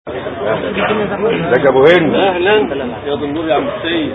ازيك يا ابو هند اهلا يا دنور يا عم السيد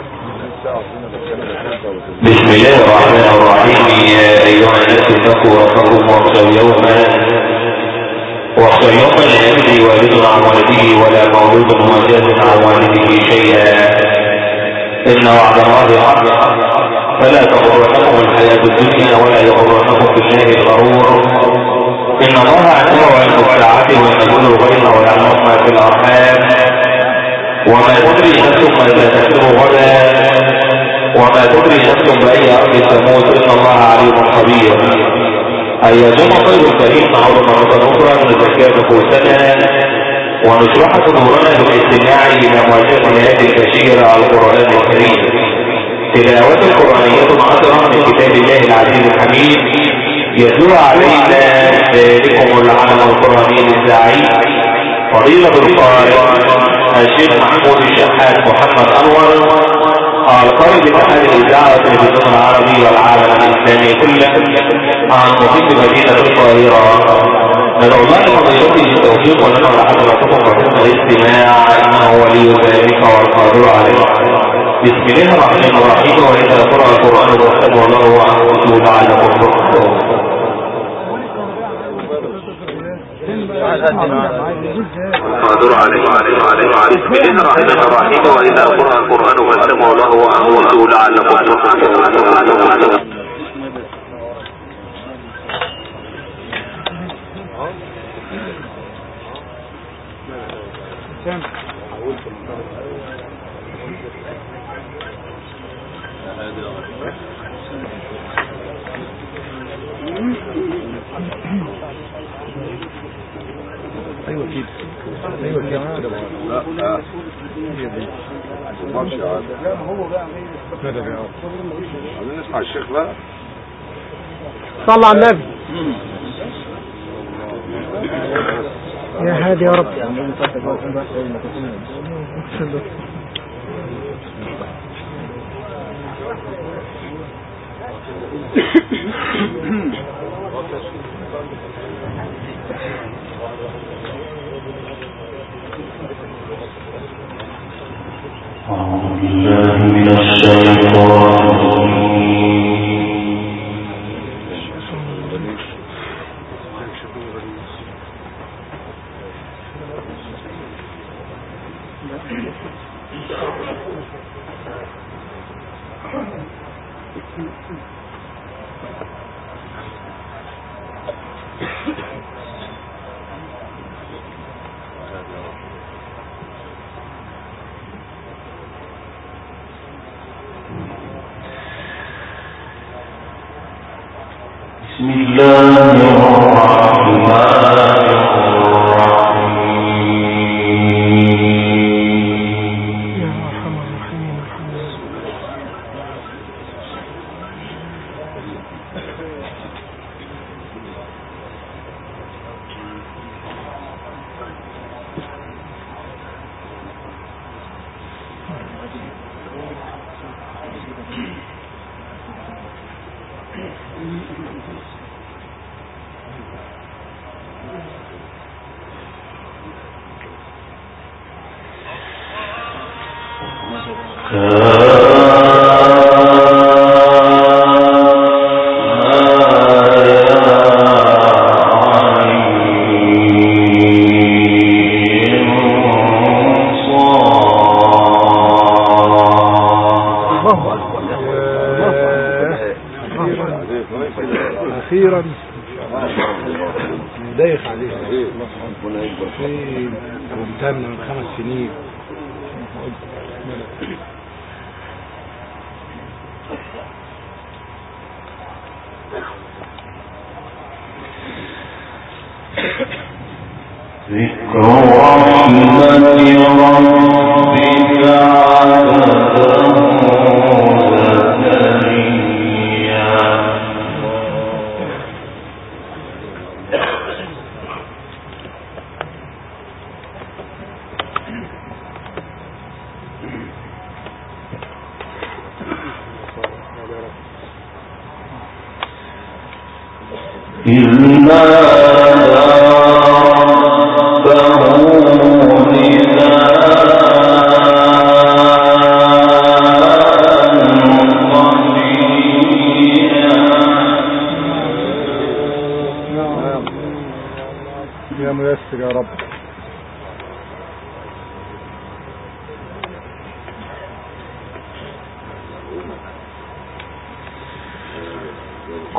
بسم الله الرحمن الرحيم يا ايها الناس اتقوا ربكم واخشوا يوما واخشوا يوما لا يجزي والد عن ولده ولا مولود هو جاز عن والده شيئا ان وعد الله حق فلا تغرنكم الحياه الدنيا ولا يغرنكم بالله الغرور ان الله عنده علم الساعه وينزل الغيظ ويعلم ما في الارحام وما تدري نفس ماذا تكتب غدا وما تدري نفس بأي أرض تموت إن الله عليم خبير أيظن طيب الكريم عظم مرة أخرى نزكي نفوسنا ونشرح صدورنا بالاستماع إلى مواجهة هذه البشيرة على القرآن الكريم تلاوة قرآنية عطرة من كتاب الله العزيز الحميد يتلو علينا ذلكم العلم القرآني الداعي فضيلة القارئ الشيخ محمود الشحات محمد أنور القائد بأحد الإذاعة والتلفزيون العربي والعالم الإسلامي كله عن مقيم مدينة القاهرة ندعو الله لفضيلته التوفيق ولنا ولحضراتكم وحسن الاستماع إنه ولي ذلك والقادر عليه بسم الله الرحمن الرحيم وإذا قرأ القرآن فاستمعوا له وأنصتوا لعلكم ترحمون القادر عليه وعليه وعليه وعليه بسم الله الرحمن الرحيم وإذا قرأ القرآن فاستمعوا له وأنصتوا لعلكم ترحمون ايوه كده ايوه كده لا لا ماشي عادي لا ما هو بقى كده بقى عايزين نسمع الشيخ بقى صلى على النبي يا هادي يا رب أعوذ بالله من الشيطان الرجيم بسم الله الرحمن الرحيم يا ارحم الراحمين الحمد لله الله اكبر اخيرا دايخ عليه في ممتن من خمس سنين ذكر رحمة ربك عبده زكريا إذ نادى ربه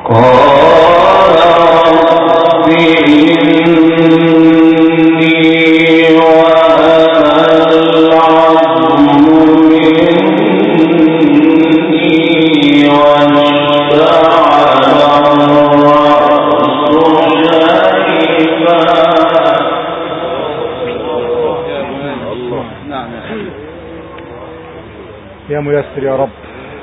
يا ميسر يا رب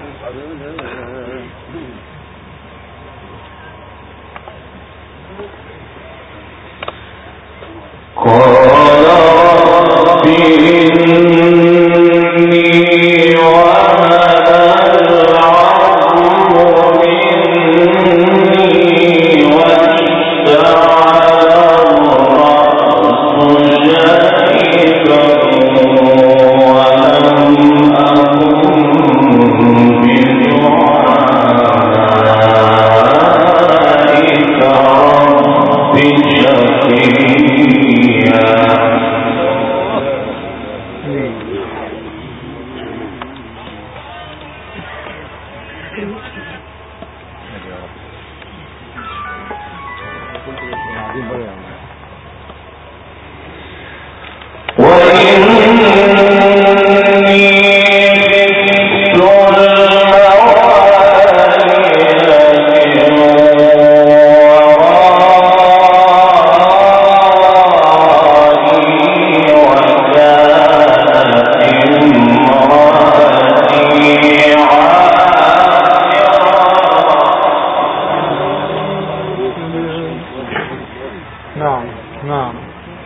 نعم نعم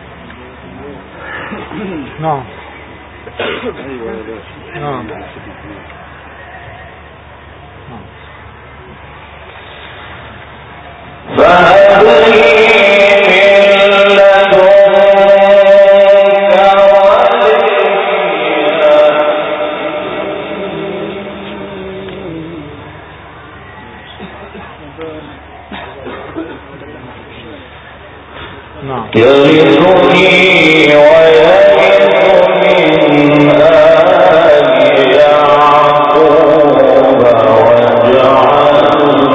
نعم نعم نعم يرثني ويرث من آل يعقوب واجعله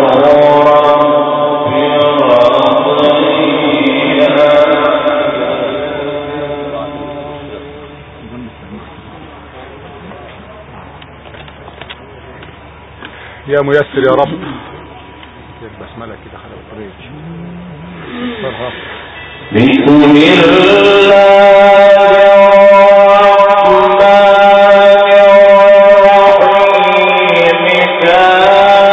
رب رضيا يا ميسر يا رب يا بسملة كده خلق الطريق فرها بسم الله الرحمن الرحيم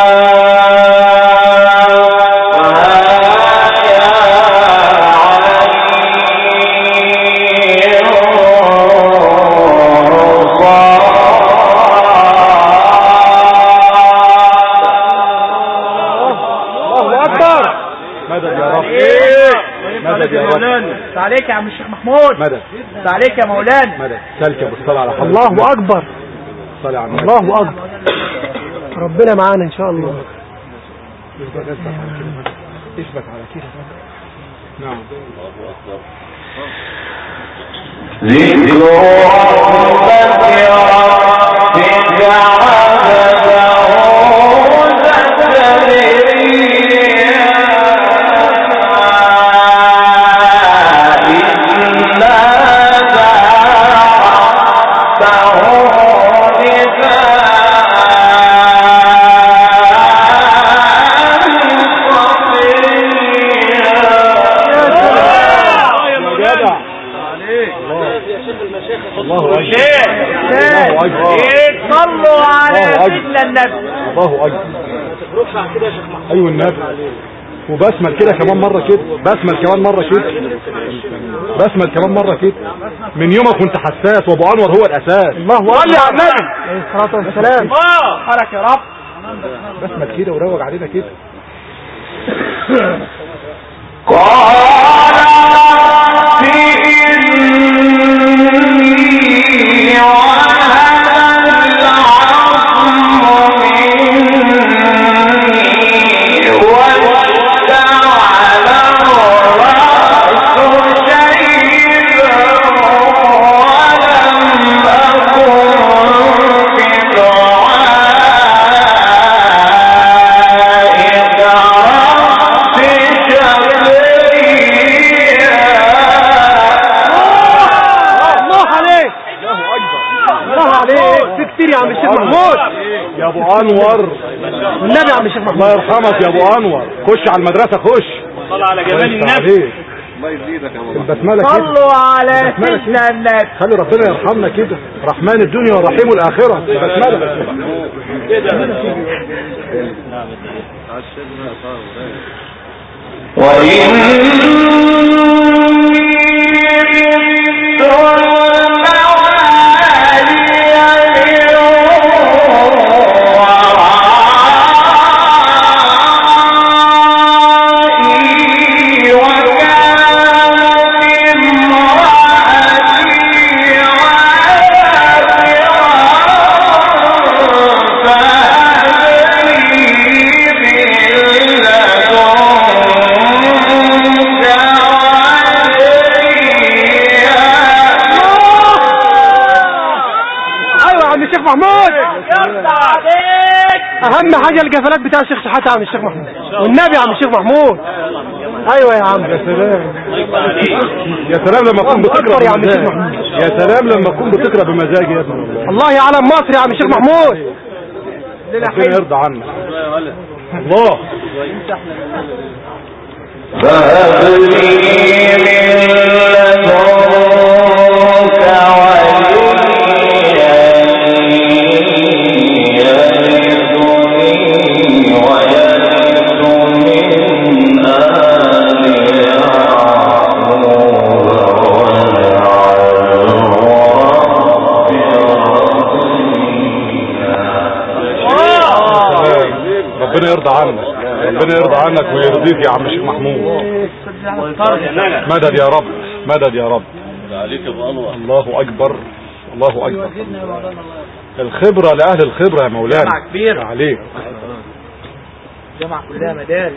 الله أكبر مدد يا رب مدد يا رب عليك يا عم الشيخ محمود مدد عليك يا مولانا مدد سلك يا بالصلاة على حضرة الله أكبر صلي على النبي الله أكبر ربنا معانا إن شاء الله اثبت على كده نعم ذكر رحمة ربك عبده زكريا إذ نادى ربه يا جدع الله أكبر الله أكبر صلوا على الله أكبر. سيدنا النبي الله أكبر أيوة النبي وبسمل كده كمان مرة كده بسمل كمان مرة كده بسمل كمان مرة كده من يومك وانت حساس وابو انور هو الاساس الله أكبر يا النبي عليه الصلاة والسلام حرك يا رب بسمل كده وروج علينا كده وَلَمْ أَكُنْ بِدُعَائِكَ كتير يا عم الشيخ محمود يا ابو انور والنبي يا عم الشيخ محمود الله يرحمك يا ابو انور خش على المدرسه خش صلى على جمال الله النبي يفتح عليك. الله يزيدك يا ابو البسمله كده صلوا على سيدنا النبي خلي ربنا يرحمنا كده رحمن الدنيا ورحيم الاخره البسمله ايوه يا عم الشيخ محمود يرضى عليك اهم حاجه القفلات بتاع الشيخ شحاته يا عم الشيخ محمود والنبي يا عم الشيخ محمود ايوه يا عم يا سلام يا سلام لما تكون بتقرا أكبر يا عم الشيخ بمزاج يا سلام لما تكون بتقرا بمزاج يا ابني والله الله يعلم مصر يا عم الشيخ محمود ربنا يرضى عنك الله سلام. ربنا يرضى عنك ربنا يرضى عنك ويرضيك يا عم الشيخ محمود مدد يا رب مدد يا رب عليك يا ابو انور الله اكبر الله اكبر الخبرة لاهل الخبرة يا مولانا جمع كبير. عليك جمع كلها مدارس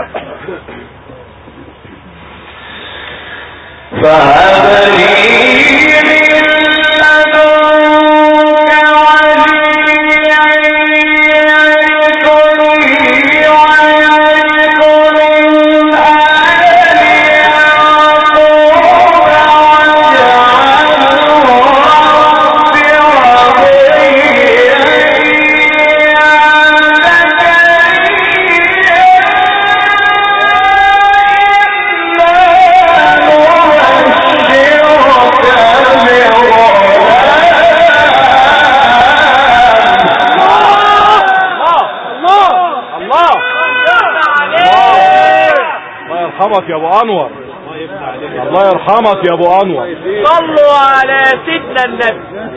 الله يرحمك يا ابو انور الله يرحمك يا ابو انور صلوا على سيدنا النبي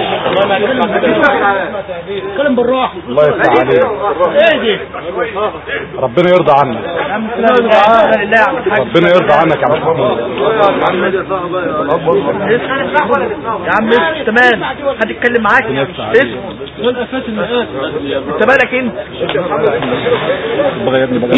اتكلم بالراحه الله يفتح عليك ايه دي ربنا يرضى عنك الحمد لله يا عم الحاج ربنا يرضى عنك يا عم محمود يا عم اسم تمام حد يتكلم معاك اسم انت مالك انت بغى يا ابني بغى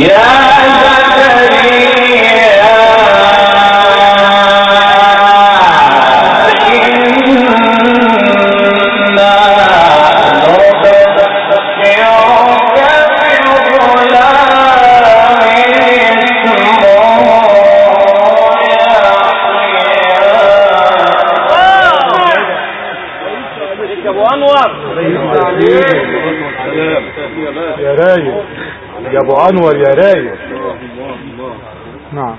عليك يا ابو انور يا رايق يا ابو انور يا رايق نعم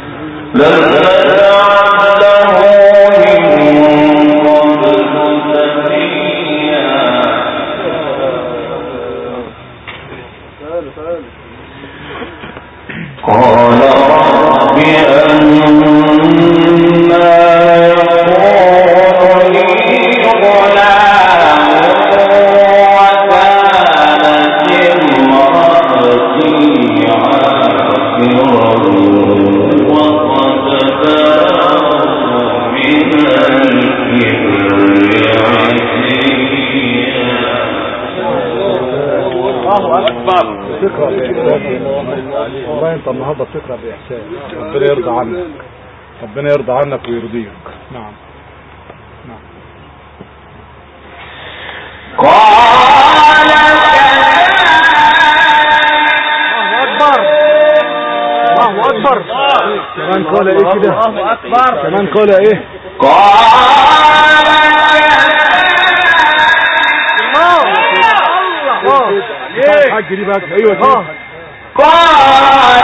قال رب أنا يكون لي غلام وكانت امرأتي عاقرا وقد بلغت من الكبر عتيا الله اكبر تقرا باحساس والله انت النهارده بتقرا باحساس ربنا يرضى عنك ربنا يرضى عنك ويرضيك نعم نعم الله اكبر كمان قال ايه كده الله اكبر كمان قال ايه العج دي بقى ايوه كده اه قال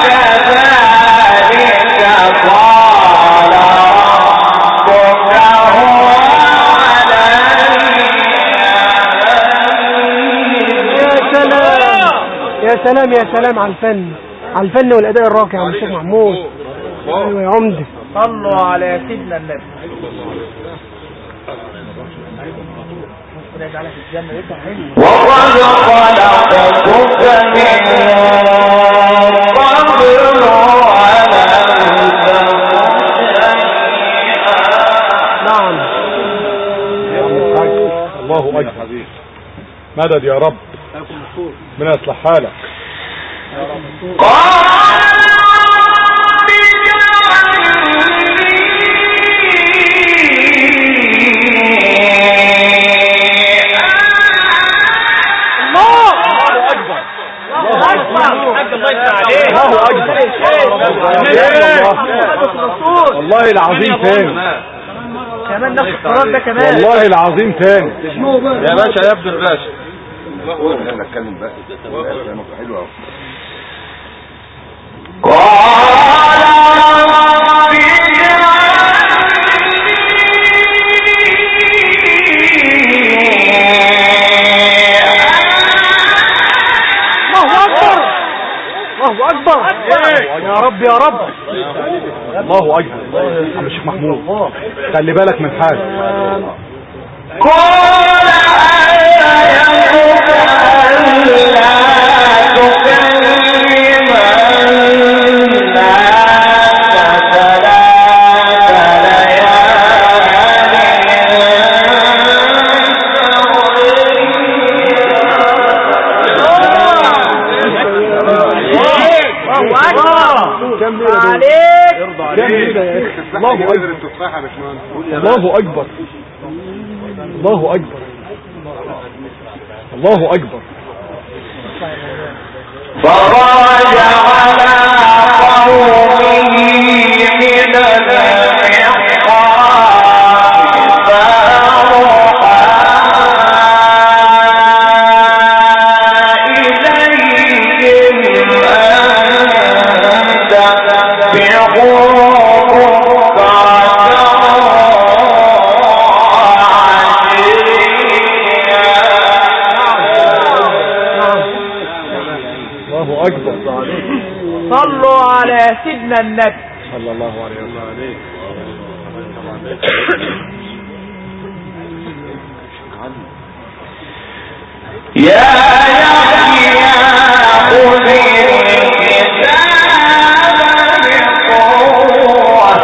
كذلك قال ربك هو يا سلام يا سلام يا سلام على الفن على الفن والاداء الراقي يا عم الشيخ محمود ايوه يا عمده صلوا على سيدنا النبي ربنا يجعلك في الجنة يبقى حلو وقد خلقتك من قبل ولم تك شيئا نعم الله اكبر مدد يا رب من يصلح حالك الله اكبر والله العظيم تاني كمان ناخد القرار ده كمان والله العظيم تاني يا باشا يا ابن الباشا انا اتكلم بقى كلامك حلو قوي الله اكبر الله اكبر يا رب يا رب الله اكبر عم الشيخ محمود خلي بالك من حالك كم ليله دول عليك كم ليله يا اخي الله اكبر التفاحه يا باشمهندس الله اكبر الله اكبر الله اكبر فخرج على قومه من المحراب فأوحى إليهم أن تسبحوا الله اكبر صلوا على سيدنا النبي صلى الله عليه وسلم يا يحيى خذ الكتاب بقوة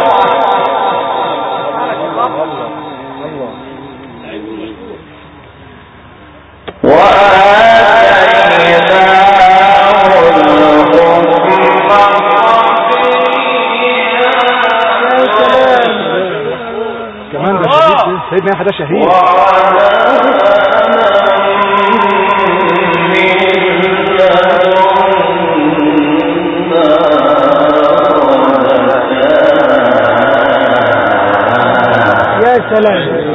وآتيناه الحكم كمان ده شهيد سيدنا يحيى ده شهيد يا سلام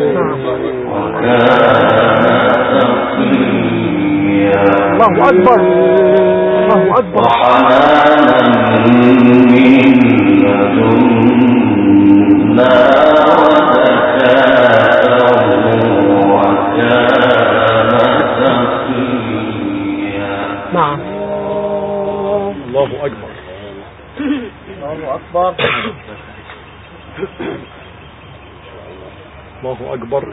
نعم الله اكبر الله اكبر نعم الله اكبر الله أكبر الله اكبر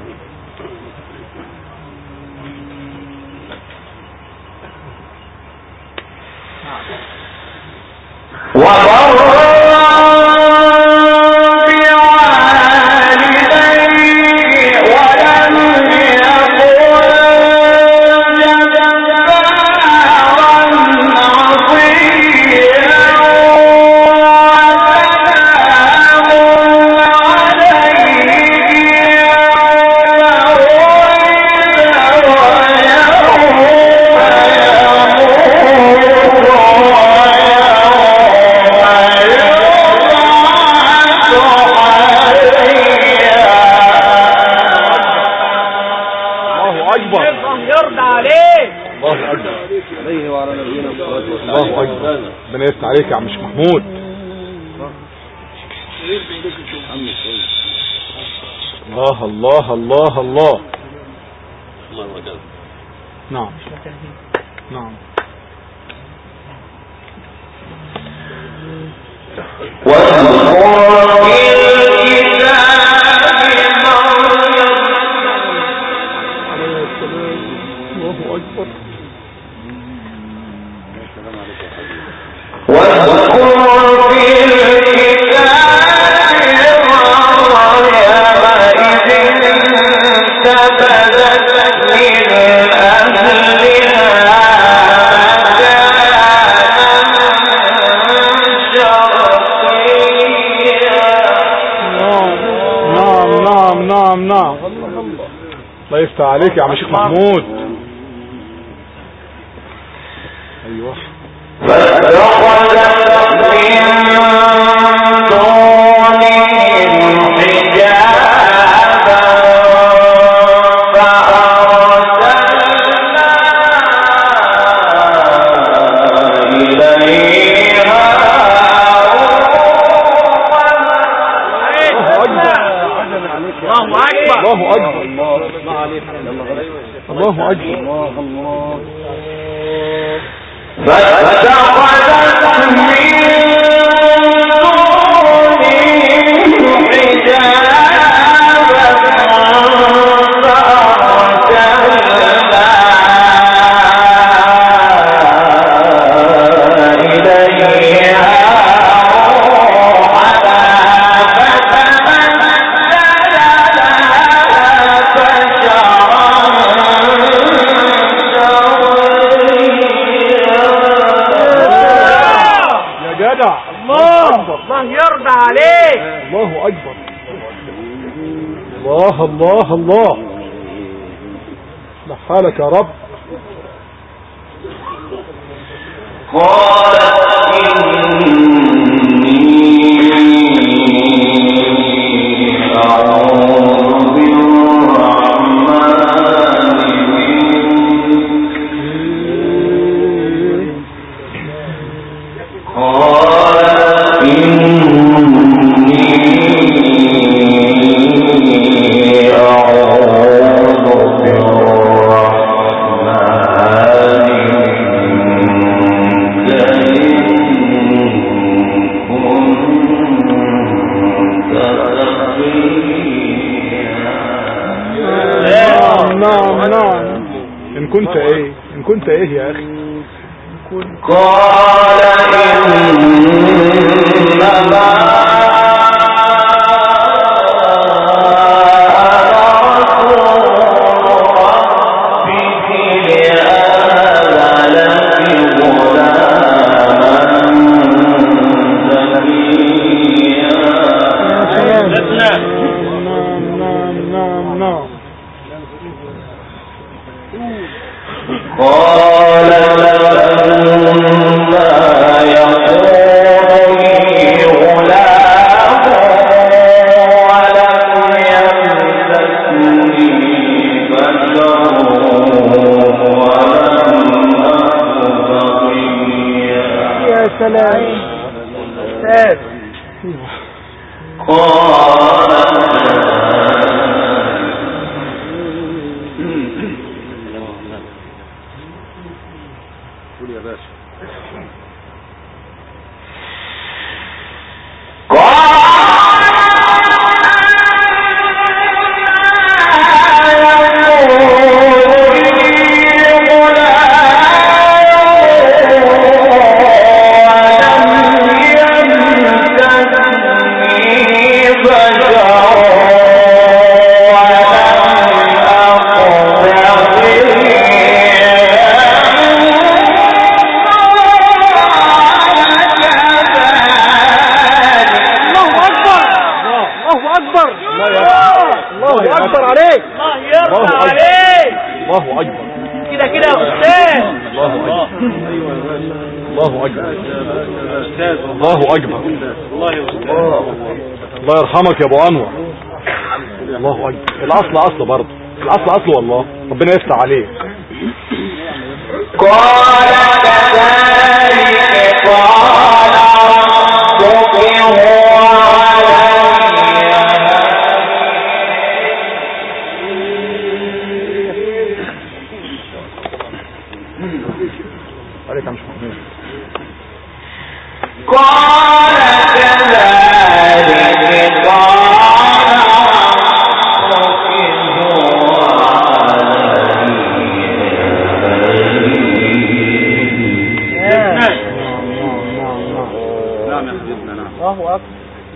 الله اكبر الله يرضى عليك الله اكبر عليه وعلى نبينا الصلاة الله اكبر ربنا يفتح عليك يا عم شيخ محمود الله الله الله الله نعم نعم الله اكبر نعم نعم نعم نعم الله يفتح عليك يا عم شيخ محمود ايوه الله اكبر الله اكبر الله اكبر يا جدع الله الله يرضى عليك الله اكبر الله الله الله حالك يا رب نعم نعم نعم ان كنت ايه ان كنت ايه يا اخي نعم نعم نعم نعم يا سلام استاذ قول يا باشا الله اكبر الله اكبر الله اكبر عليك الله يرضى الله أكبر. عليك الله اكبر كده كده يا استاذ الله اكبر الله اكبر الله اكبر الله يرحمك يا ابو انور الله اكبر الاصل اصل برضه الاصل اصل والله ربنا يفتح عليك قال كذلك قال ربك هو علي عليك يا مش محمود قال كذلك قال ربك هو علي نعم يا حبيبنا نعم الله اكبر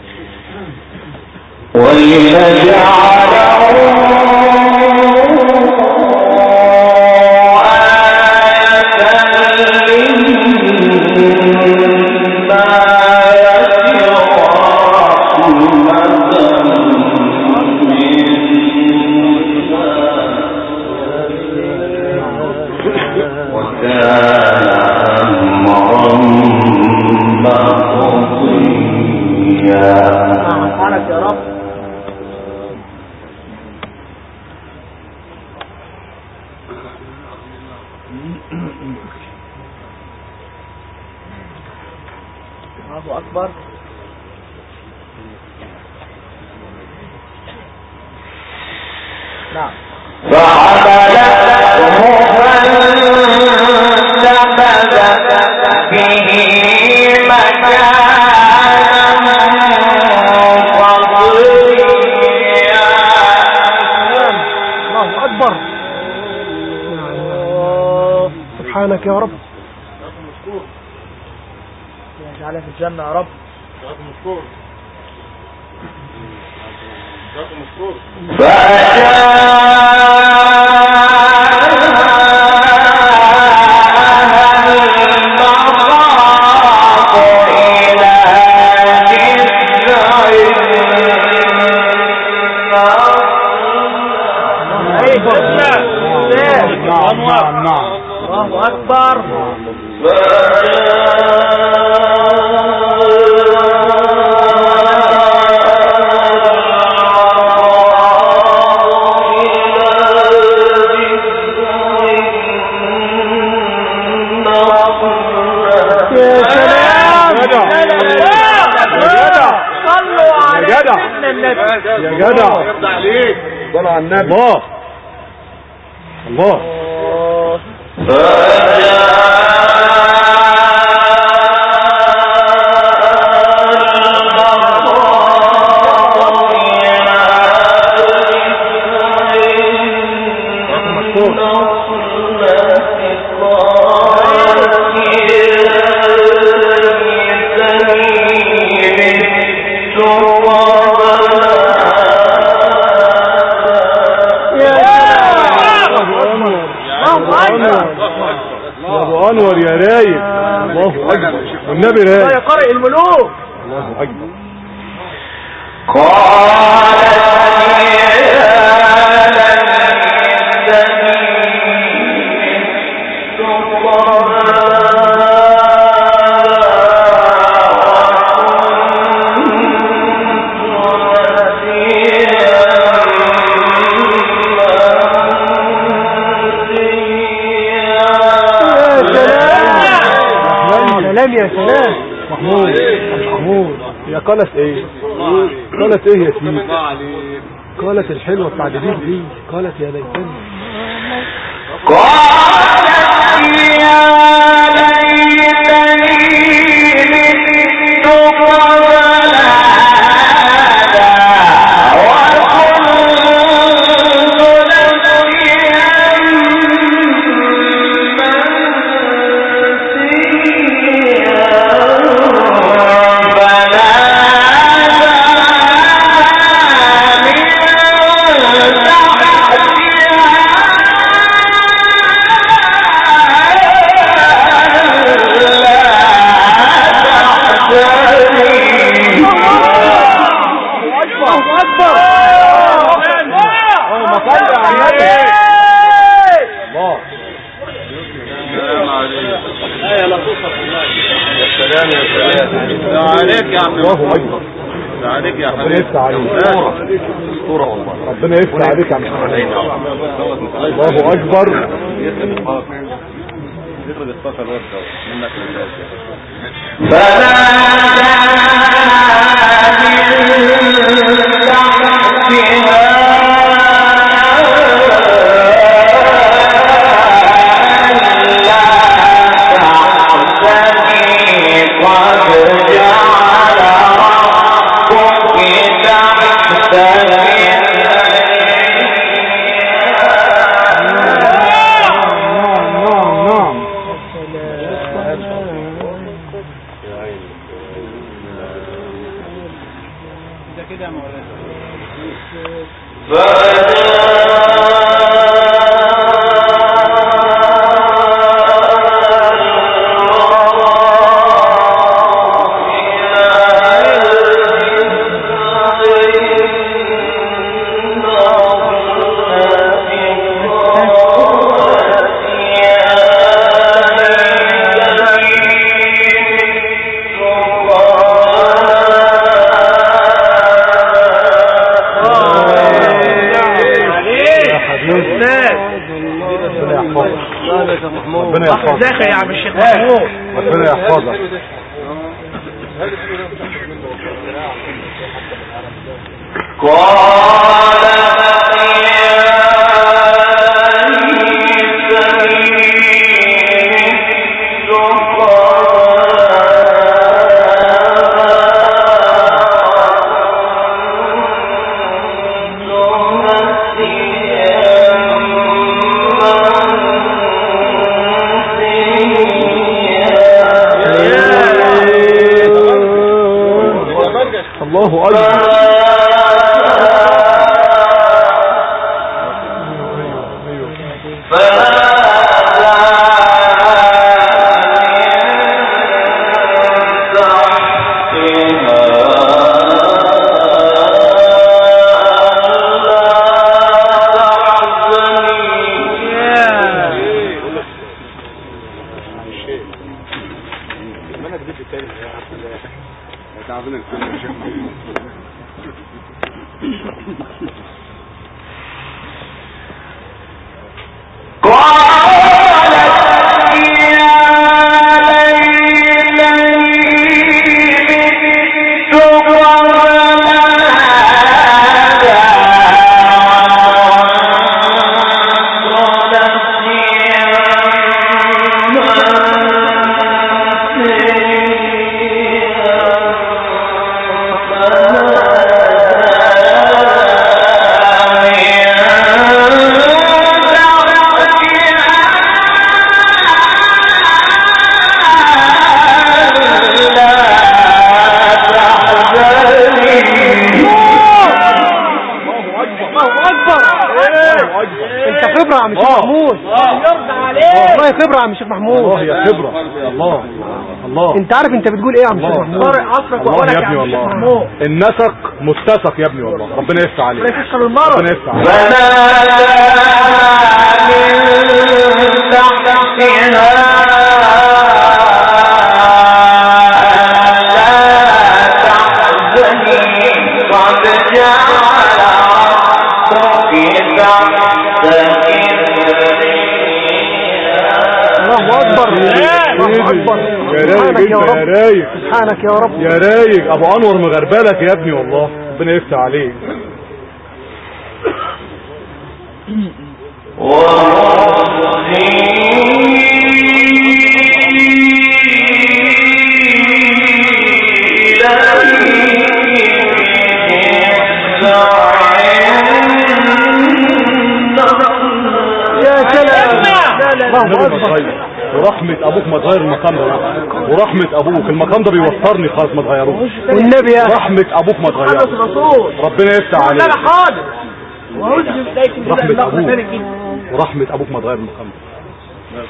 وكان أمرا مقضيا سبحانك يا رب الله اكبر نعم فعملته فانتبذت به مكانا قصيا الله اكبر سبحانك يا رب يجعلها في الجنة يا رب نعم نعم نعم الله اكبر يا سلام يا جدع يا جدع صلوا على يا جدع. سيدنا النبي يا جدع يرضى عليك صل على النبي الله الله الله اكبر يا ابو انور يا رايق الله اكبر والنبي الله رايق يا قارئ الملوك الله اكبر يا سلام يا سلام محمود محمود هي قالت ايه قالت ايه يا سيدي الله عليك قالت الحلوه بتاع جديد دي قالت يا ليتني الله اكبر اللهم صل على النبي الله السلام عليك لا لا توصف الله يا سلام يا سلام ده عليك يا عم الله اكبر ده عليك يا ربنا حبيبي يفتح عليك اسطوره والله ربنا يفتح عليك يا محمد الله اكبر افرض اختفى الواد ده منك لله نعم نعم نعم يا حبيبي ربنا يحفظك ربنا يحفظك ازيك يا عم الشيخ محمود ربنا يحفظك الله اكبر انت خبرة يا عم الشيخ محمود والله خبرة يا عم الشيخ محمود الله يا خبرة الله الله انت عارف انت بتقول ايه يا عم الشيخ الله. محمود عصرك الله وأولك يا يا ابني عم الشيخ والله محمود النسق متسق يا ابني والله ربنا يفتح عليك لا تشكر المرض ربنا يفتح عليك الله اكبر الله اكبر يا رايق سبحانك يا انت يا رب رايق سبحانك يا رب يا رايق ابو انور مغربلك يا ابني والله ربنا يفتح عليك يا سلام الله النبي ما اكبر تغير ورحمة ابوك ما تغير المقام ده ورحمة ابوك المقام ده بيوترني خالص ما تغيروش والنبي يا اخي رحمة ابوك ما تغيروش الرسول ربنا يفتح عليك انا حاضر وأعوذ بالله من رحمة الله ابوك ذلك ورحمة ابوك ما تغير المقام ده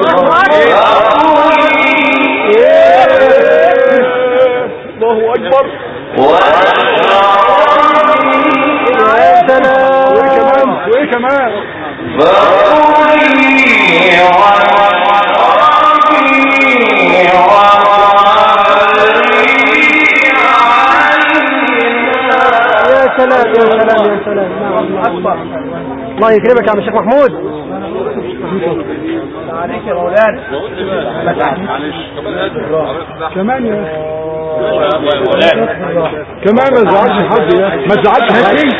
الله اكبر يا سلام وايه كمان وايه كمان يا سلام يا سلام يا سلام نعم اكبر الله يكرمك يا عم الشيخ محمود عليك يا مولانا كمان يا كمان ما تزعلش حد يا ما تزعلش حد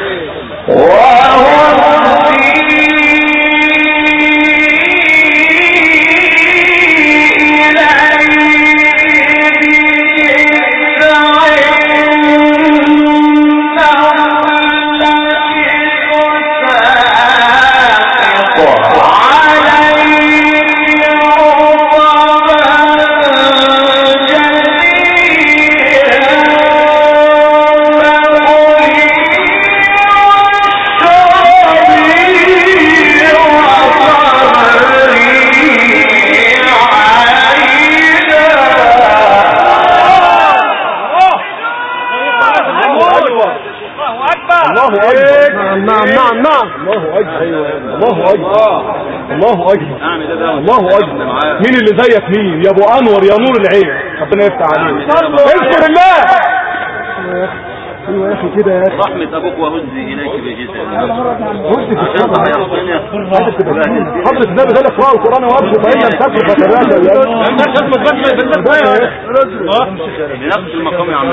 الله اكبر نعم نعم نعم نعم الله اكبر الله اكبر الله اكبر الله اكبر مين اللي زيك مين يا ابو انور يا نور العين ربنا يفتح عليك اذكر الله ايوه يا اخي كده يا اخي رحمة أبوك وهزي إليك بجسد بص في عشان الصبر تحيصني حضرة النبي قال اقرأوا القرآن وابشوا فإن لم تكن فتراجعوا يا اخي بنفس المقام يا عم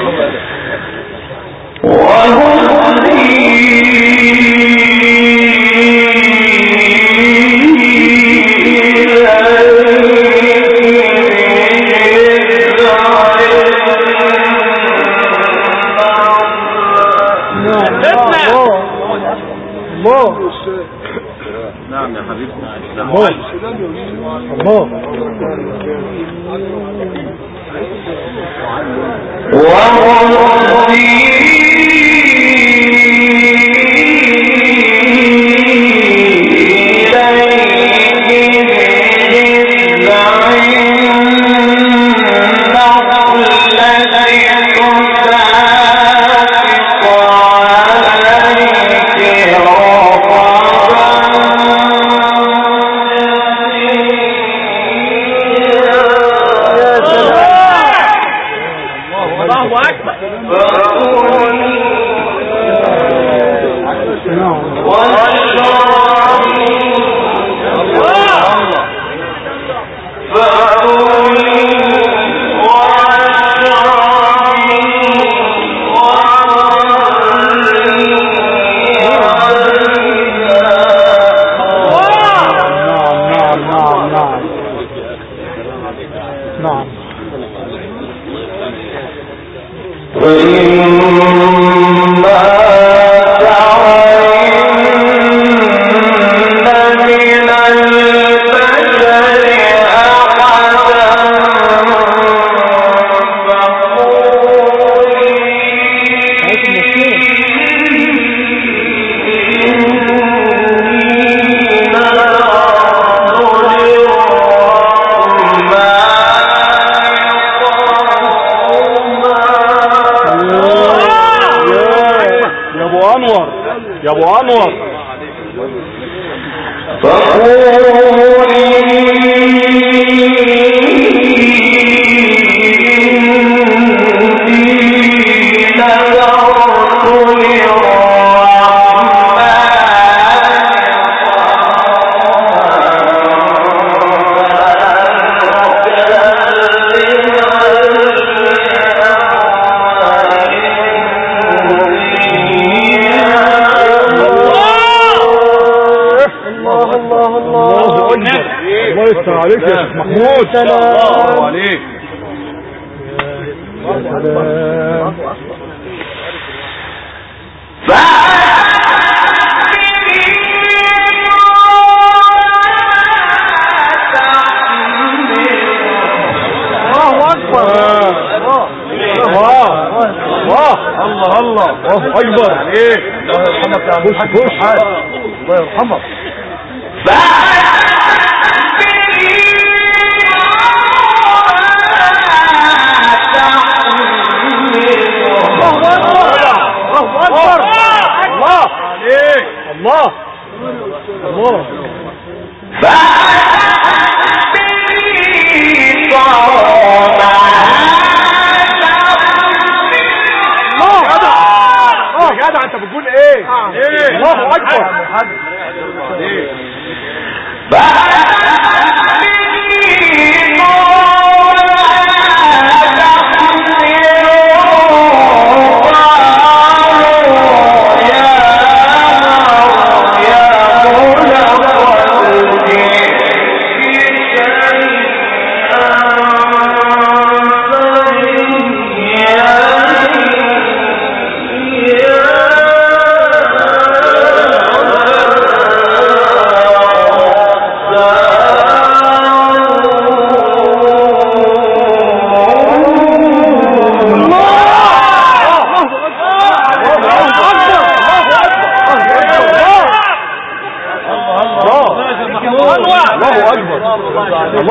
الله نعم يا حبيبي نعم الله يا سلام الله اكبر نعم نعم نعم نعم نعم نعم يا ابو انور يا ابو انور الله الله الله الله اكبر الله يستر عليك يا شيخ محمود سلام عليك يا سلام الله اكبر الله الله الله الله الله اكبر عليك الله يرحمك يا عم خش خش الله يرحمك فأكبر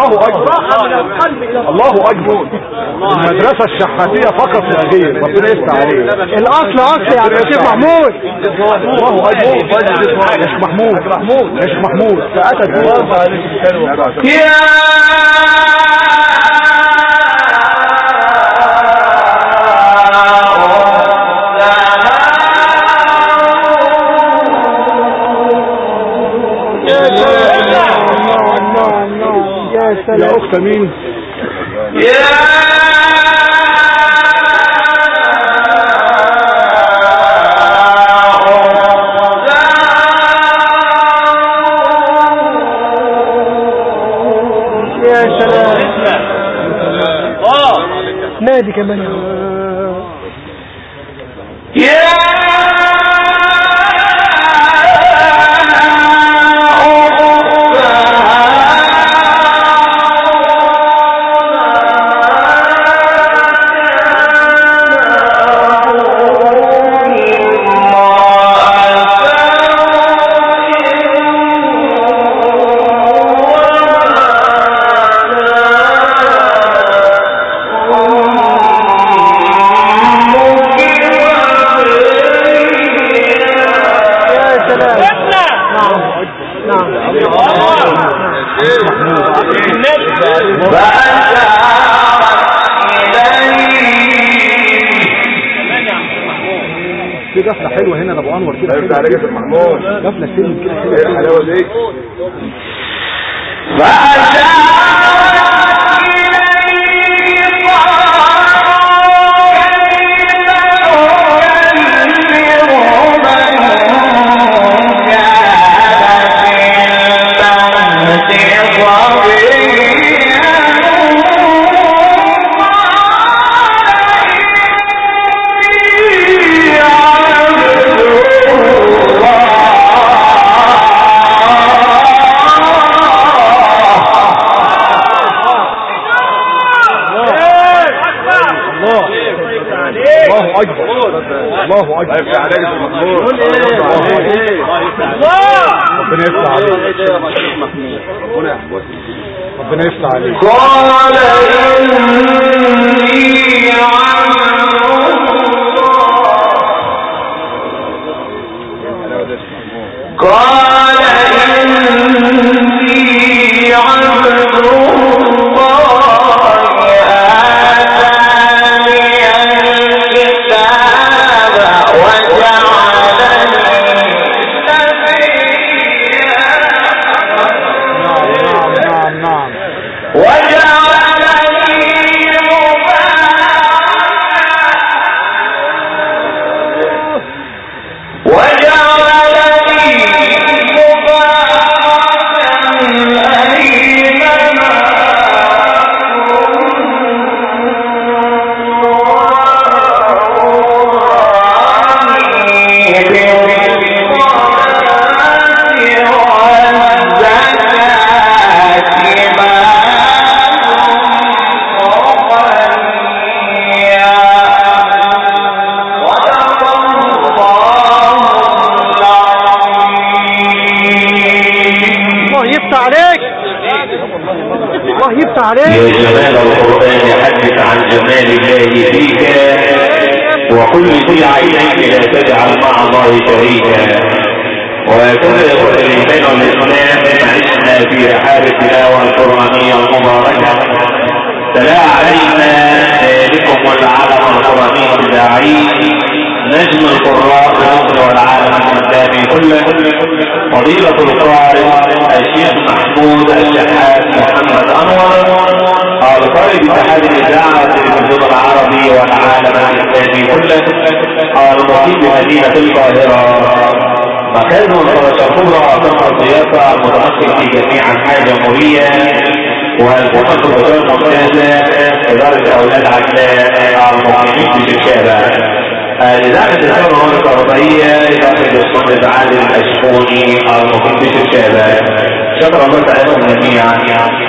الله اكبر الله اكبر المدرسة الشحاتية فقط لا غير ربنا يفتح عليه الاصل اصل يا عبد الشيخ محمود الله اكبر يا شيخ محمود يا شيخ محمود ساعتك يا اخت مين يا سلام نادي كمان يا عم. يا سلام نعم نعم في قفلة حلوة هنا لابو انور كده يفتح عليك يا شيخ محمود قفلة سلم كده ايه حلوة الحلاوه دي الله الله اكبر الله اكبر يفتح عليك يا شيخ محمود ربنا يفتح عليك ربنا يفتح عليك نعم نعم نعم الله يفتح عليك الله يفتح عليك يا جمال القرآن حدث عن جمال الله فيك وكل في عينيك لا تجعل مع الله شريكا وهكذا يقول الإيمان والإسلام عشنا في رحاب التلاوة القرآنية المباركة تلا علينا ذلكم والعالم القرآني الداعي نجم القراء مصر والعالم الإسلامي كله فضيلة القارئ الشيخ محمود الشحات محمد أنور القارئ باتحاد الإذاعة والتلفزيون العربي والعالم الإسلامي كله المقيم بمدينة القاهرة مكان الفراشة الكبرى ثم الضيافة المتأخر في جميع أنحاء الجمهورية والحكومة الوزارة الممتازة إدارة أولاد عجلاء المقيمين في شركابة إذاعة الثورة الكهربائية إدارة الإسلام عادل الأشكوني المقيم في شركابة شكرا الله تعالى جميعا